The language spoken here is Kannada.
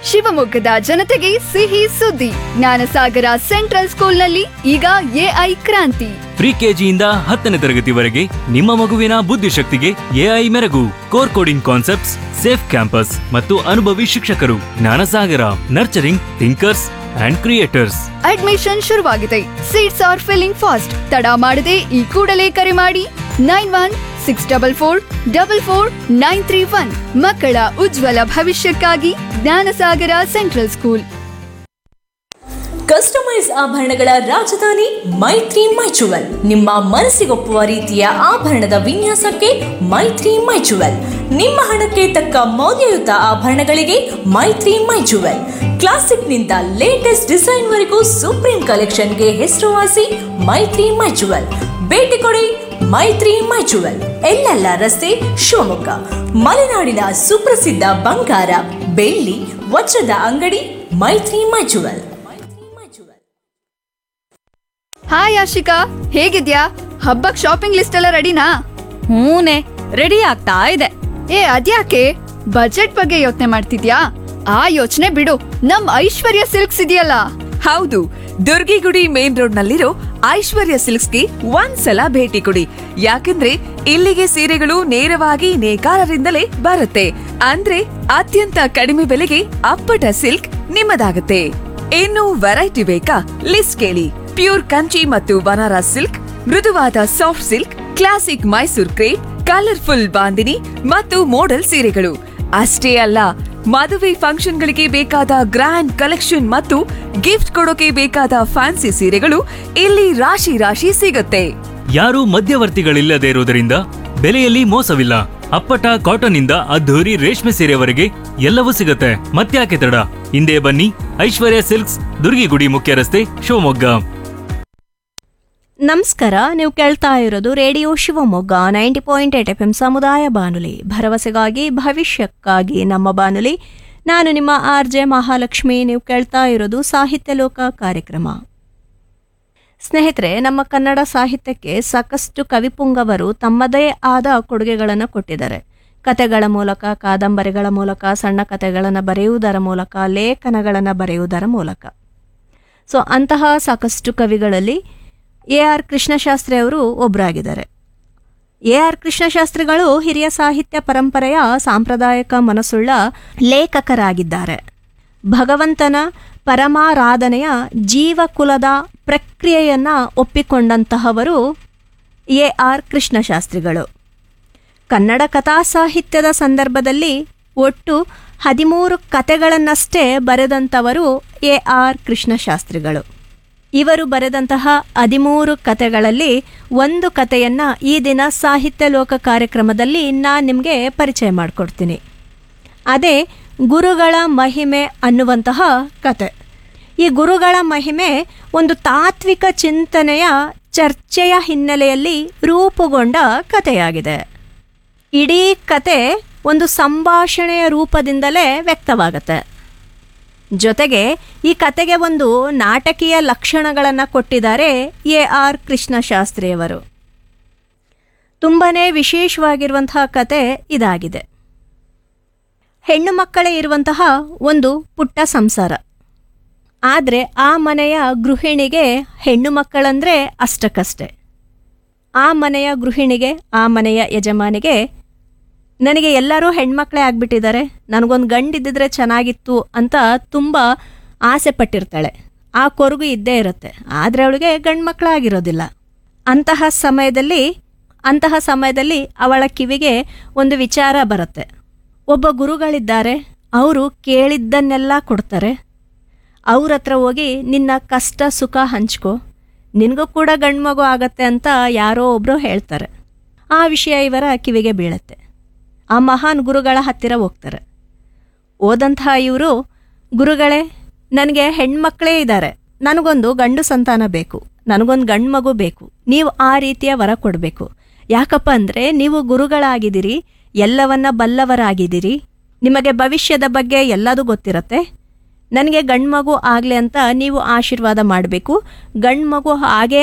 ಶಿವಮೊಗ್ಗದ ಜನತೆಗೆ ಸಿಹಿ ಸುದ್ದಿ ಜ್ಞಾನಸಾಗರ ಸೆಂಟ್ರಲ್ ಸ್ಕೂಲ್ನಲ್ಲಿ ಈಗ ಎಐ ಕ್ರಾಂತಿ ಪ್ರಿ ಕೆಜಿಯಿಂದ ಹತ್ತನೇ ತರಗತಿವರೆಗೆ ನಿಮ್ಮ ಮಗುವಿನ ಬುದ್ಧಿಶಕ್ತಿಗೆ ಎಐ ಮೆರಗು core coding concepts safe campus ಮತ್ತು ಅನುಭವಿ ಶಿಕ್ಷಕರು Jnanasagara nurturing thinkers and creators admission ಶುರುವಾಗಿದೆ ಸೀಟ್ಸ್ ಆರ್ ಫಿಲ್ಲಿಂಗ್ ಫಾಸ್ಟ್ ತಡ ಮಾಡದೆ ಈ ಕೂಡಲೇ ಕರೆ ಮಾಡಿ nine one six double four double four nine three one ಮಕ್ಕಳ ಉಜ್ವಲ ಭವಿಷ್ಯಕ್ಕಾಗಿ ಜ್ಞಾನಸಾಗರ ಸೆಂಟ್ರಲ್ ಸ್ಕೂಲ್ ಕಸ್ಟಮೈಸ್ ಆಭರಣಗಳ ರಾಜಧಾನಿ ಮೈತ್ರಿ ಮೈಚುವಲ್ ನಿಮ್ಮ ಮನಸ್ಸಿಗೊಪ್ಪುವ ರೀತಿಯ ಆಭರಣದ ವಿನ್ಯಾಸಕ್ಕೆ ಮೈತ್ರಿ ಮೈಚುವಲ್ ನಿಮ್ಮ ಹಣಕ್ಕೆ ತಕ್ಕ ಮೌಲ್ಯಯುತ ಆಭರಣಗಳಿಗೆ ಮೈತ್ರಿ ಮೈಚುವಲ್ ಕ್ಲಾಸಿಕ್ನಿಂದ ಲೇಟೆಸ್ಟ್ ಡಿಸೈನ್ವರೆಗೂ ಸುಪ್ರೀಂ ಕಲೆಕ್ಷನ್ಗೆ ಹೆಸರುವಾಸಿ ಮೈತ್ರಿ ಮೈಚುವಲ್ ಭೇಟಿ ಕೊಡಿ ಮೈತ್ರಿ ಮೈಚುವಲ್ ಎಲ್ಲೆಲ್ಲ ರಸ್ತೆ ಶಿವಮೊಗ್ಗ ಮಲೆನಾಡಿನ ಸುಪ್ರಸಿದ್ಧ ಬಂಗಾರ ಬೆಳ್ಳಿ ವಜ್ರದ ಅಂಗಡಿ ಮೈತ್ರಿ ಮೈಚುವಲ್ ಹಾಯ್ ಆಶಿಕಾ ಹೇಗಿದ್ಯಾ ಹಬ್ಬಕ್ ಶಾಪಿಂಗ್ ಲಿಸ್ಟ್ ಎಲ್ಲ ರೆಡಿನಾ ಹೂನೆ ರೆಡಿ ಆಗ್ತಾ ಇದೆ ಏ ಅದ್ಯಾಕೆ ಬಜೆಟ್ ಬಗ್ಗೆ ಯೋಚನೆ ಮಾಡ್ತಿದ್ಯಾ ಆ ಯೋಚನೆ ಬಿಡು ನಮ್ ಐಶ್ವರ್ಯ ಸಿಲ್ಕ್ಸ್ ಇದೆಯಲ್ಲ ಹೌದು ದುರ್ಗಿಗುಡಿ ಮೇನ್ ರೋಡ್ ನಲ್ಲಿರೋ ಐಶ್ವರ್ಯ ಸಿಲ್ಕ್ಸ್ಗೆ ಒಂದ್ಸಲ ಭೇಟಿ ಕೊಡಿ ಯಾಕಂದ್ರೆ ಇಲ್ಲಿಗೆ ಸೀರೆಗಳು ನೇರವಾಗಿ ನೇಕಾರರಿಂದಲೇ ಬರುತ್ತೆ ಅಂದ್ರೆ ಅತ್ಯಂತ ಕಡಿಮೆ ಬೆಲೆಗೆ ಅಪ್ಪಟ ಸಿಲ್ಕ್ ನಿಮ್ಮದಾಗುತ್ತೆ ಇನ್ನು ವೆರೈಟಿ ಬೇಕಾ ಲಿಸ್ಟ್ ಕೇಳಿ ಪ್ಯೂರ್ ಕಂಚಿ ಮತ್ತು ಬನಾರಸ್ ಸಿಲ್ಕ್ ಮೃದುವಾದ soft silk classic Mysore crepe colourful bandhani ಮತ್ತು ಮೋಡಲ್ ಸೀರೆಗಳು ಅಷ್ಟೇ ಅಲ್ಲ ಮದುವೆ ಫಂಕ್ಷನ್ಗಳಿಗೆ ಬೇಕಾದ ಗ್ರ್ಯಾಂಡ್ ಕಲೆಕ್ಷನ್ ಮತ್ತು ಗಿಫ್ಟ್ ಕೊಡೋಕೆ ಬೇಕಾದ ಫ್ಯಾನ್ಸಿ ಸೀರೆಗಳು ಇಲ್ಲಿ ರಾಶಿ ರಾಶಿ ಸಿಗುತ್ತೆ ಯಾರೂ ಮಧ್ಯವರ್ತಿಗಳಿಲ್ಲದೆ ಇರುವುದರಿಂದ ಬೆಲೆಯಲ್ಲಿ ಮೋಸವಿಲ್ಲ ಅಪ್ಪಟ ಕಾಟನ್ ಇಂದ ಅದ್ಧೂರಿ ರೇಷ್ಮೆ ಸೀರೆವರೆಗೆ ಎಲ್ಲವೂ ಸಿಗುತ್ತೆ ಮತ್ತ್ಯಾಕೆ ತಡ ಹಿಂದೆ ಬನ್ನಿ ಐಶ್ವರ್ಯ ಸಿಲ್ಕ್ಸ್ ದುರ್ಗಿಗುಡಿ ಮುಖ್ಯ ರಸ್ತೆ ಶಿವಮೊಗ್ಗ ನಮಸ್ಕಾರ ನೀವು ಕೇಳ್ತಾ ಇರೋದು radio Shivamogga ninety point eight F M ಸಮುದಾಯ ಬಾನುಲಿ ಭರವಸೆಗಾಗಿ ಭವಿಷ್ಯಕ್ಕಾಗಿ ನಮ್ಮ ಬಾನುಲಿ ನಾನು ನಿಮ್ಮ ಆರ್ ಜೆ ಮಹಾಲಕ್ಷ್ಮಿ ನೀವು ಕೇಳ್ತಾ ಇರೋದು ಸಾಹಿತ್ಯ ಲೋಕ ಕಾರ್ಯಕ್ರಮ ಸ್ನೇಹಿತರೆ ನಮ್ಮ ಕನ್ನಡ ಸಾಹಿತ್ಯಕ್ಕೆ ಸಾಕಷ್ಟು ಕವಿಪುಂಗವರು ತಮ್ಮದೇ ಆದ ಕೊಡುಗೆಗಳನ್ನು ಕೊಟ್ಟಿದ್ದಾರೆ ಕತೆಗಳ ಮೂಲಕ ಕಾದಂಬರಿಗಳ ಮೂಲಕ ಸಣ್ಣ ಕತೆಗಳನ್ನು ಬರೆಯುವುದರ ಮೂಲಕ ಲೇಖನಗಳನ್ನು ಬರೆಯುವುದರ ಮೂಲಕ ಸೊ ಅಂತಹ ಸಾಕಷ್ಟು ಕವಿಗಳಲ್ಲಿ ಎ ಆರ್ ಕೃಷ್ಣಶಾಸ್ತ್ರಿ ಅವರು ಒಬ್ಬರಾಗಿದ್ದಾರೆ ಎ ಆರ್ ಕೃಷ್ಣಶಾಸ್ತ್ರಿಗಳು ಹಿರಿಯ ಸಾಹಿತ್ಯ ಪರಂಪರೆಯ ಸಾಂಪ್ರದಾಯಿಕ ಮನಸ್ಸುಳ್ಳ ಲೇಖಕರಾಗಿದ್ದಾರೆ ಭಗವಂತನ ಪರಮಾರಾಧನೆಯ ಜೀವಕುಲದ ಪ್ರಕ್ರಿಯೆಯನ್ನು ಒಪ್ಪಿಕೊಂಡಂತಹವರು ಎ ಆರ್ ಕೃಷ್ಣಶಾಸ್ತ್ರಿಗಳು ಕನ್ನಡ ಕಥಾ ಸಾಹಿತ್ಯದ ಸಂದರ್ಭದಲ್ಲಿ ಒಟ್ಟು ಹದಿಮೂರು ಕತೆಗಳನ್ನಷ್ಟೇ ಬರೆದಂಥವರು ಎ ಆರ್ ಕೃಷ್ಣಶಾಸ್ತ್ರಿಗಳು ಇವರು ಬರೆದಂತಹ ಹದಿಮೂರು ಕತೆಗಳಲ್ಲಿ ಒಂದು ಕತೆಯನ್ನು ಈ ದಿನ ಸಾಹಿತ್ಯ ಲೋಕ ಕಾರ್ಯಕ್ರಮದಲ್ಲಿ ನಾನು ನಿಮಗೆ ಪರಿಚಯ ಮಾಡಿಕೊಡ್ತೀನಿ ಅದೇ ಗುರುಗಳ ಮಹಿಮೆ ಅನ್ನುವಂತಹ ಕತೆ ಈ ಗುರುಗಳ ಮಹಿಮೆ ಒಂದು ತಾತ್ವಿಕ ಚಿಂತನೆಯ ಚರ್ಚೆಯ ಹಿನ್ನೆಲೆಯಲ್ಲಿ ರೂಪುಗೊಂಡ ಕಥೆಯಾಗಿದೆ ಇಡೀ ಕತೆ ಒಂದು ಸಂಭಾಷಣೆಯ ರೂಪದಿಂದಲೇ ವ್ಯಕ್ತವಾಗುತ್ತೆ ಜೊತೆಗೆ ಈ ಕತೆಗೆ ಒಂದು ನಾಟಕೀಯ ಲಕ್ಷಣಗಳನ್ನು ಕೊಟ್ಟಿದ್ದಾರೆ ಎ ಆರ್ ಕೃಷ್ಣಶಾಸ್ತ್ರಿಯವರು ತುಂಬನೇ ವಿಶೇಷವಾಗಿರುವಂತಹ ಕತೆ ಇದಾಗಿದೆ ಹೆಣ್ಣು ಮಕ್ಕಳೇ ಇರುವಂತಹ ಒಂದು ಪುಟ್ಟ ಸಂಸಾರ ಆದರೆ ಆ ಮನೆಯ ಗೃಹಿಣಿಗೆ ಹೆಣ್ಣು ಮಕ್ಕಳಂದರೆ ಅಷ್ಟಕ್ಕಷ್ಟೆ ಆ ಮನೆಯ ಗೃಹಿಣಿಗೆ ಆ ಮನೆಯ ಯಜಮಾನಿಗೆ ನನಗೆ ಎಲ್ಲರೂ ಹೆಣ್ಮಕ್ಳೇ ಆಗ್ಬಿಟ್ಟಿದ್ದಾರೆ ನನಗೊಂದು ಗಂಡಿದ್ದಿದ್ರೆ ಚೆನ್ನಾಗಿತ್ತು ಅಂತ ತುಂಬ ಆಸೆ ಪಟ್ಟಿರ್ತಾಳೆ ಆ ಕೊರಗು ಇದ್ದೇ ಇರುತ್ತೆ ಆದರೆ ಅವಳಿಗೆ ಗಂಡು ಮಕ್ಕಳಾಗಿರೋದಿಲ್ಲ ಅಂತಹ ಸಮಯದಲ್ಲಿ ಅಂತಹ ಸಮಯದಲ್ಲಿ ಅವಳ ಕಿವಿಗೆ ಒಂದು ವಿಚಾರ ಬರುತ್ತೆ ಒಬ್ಬ ಗುರುಗಳಿದ್ದಾರೆ ಅವರು ಕೇಳಿದ್ದನ್ನೆಲ್ಲ ಕೊಡ್ತಾರೆ ಅವ್ರ ಹತ್ರ ಹೋಗಿ ನಿನ್ನ ಕಷ್ಟ ಸುಖ ಹಂಚ್ಕೋ ನಿನಗೂ ಕೂಡ ಗಂಡು ಮಗು ಆಗತ್ತೆ ಅಂತ ಯಾರೋ ಒಬ್ಬರು ಹೇಳ್ತಾರೆ ಆ ವಿಷಯ ಇವರ ಕಿವಿಗೆ ಬೀಳುತ್ತೆ ಆ ಮಹಾನ್ ಗುರುಗಳ ಹತ್ತಿರ ಹೋಗ್ತಾರೆ ಓದಂತಹ ಇವರು ಗುರುಗಳೇ ನನಗೆ ಹೆಣ್ಮಕ್ಳೇ ಇದ್ದಾರೆ ನನಗೊಂದು ಗಂಡು ಸಂತಾನ ಬೇಕು ನನಗೊಂದು ಗಂಡು ಮಗು ಬೇಕು ನೀವು ಆ ರೀತಿಯ ವರ ಕೊಡಬೇಕು ಯಾಕಪ್ಪ ಅಂದರೆ ನೀವು ಗುರುಗಳಾಗಿದ್ದೀರಿ ಎಲ್ಲವನ್ನ ಬಲ್ಲವರಾಗಿದ್ದೀರಿ ನಿಮಗೆ ಭವಿಷ್ಯದ ಬಗ್ಗೆ ಎಲ್ಲದೂ ಗೊತ್ತಿರತ್ತೆ ನನಗೆ ಗಂಡು ಮಗು ಆಗಲಿ ಅಂತ ನೀವು ಆಶೀರ್ವಾದ ಮಾಡಬೇಕು ಗಂಡು ಮಗು ಹಾಗೆ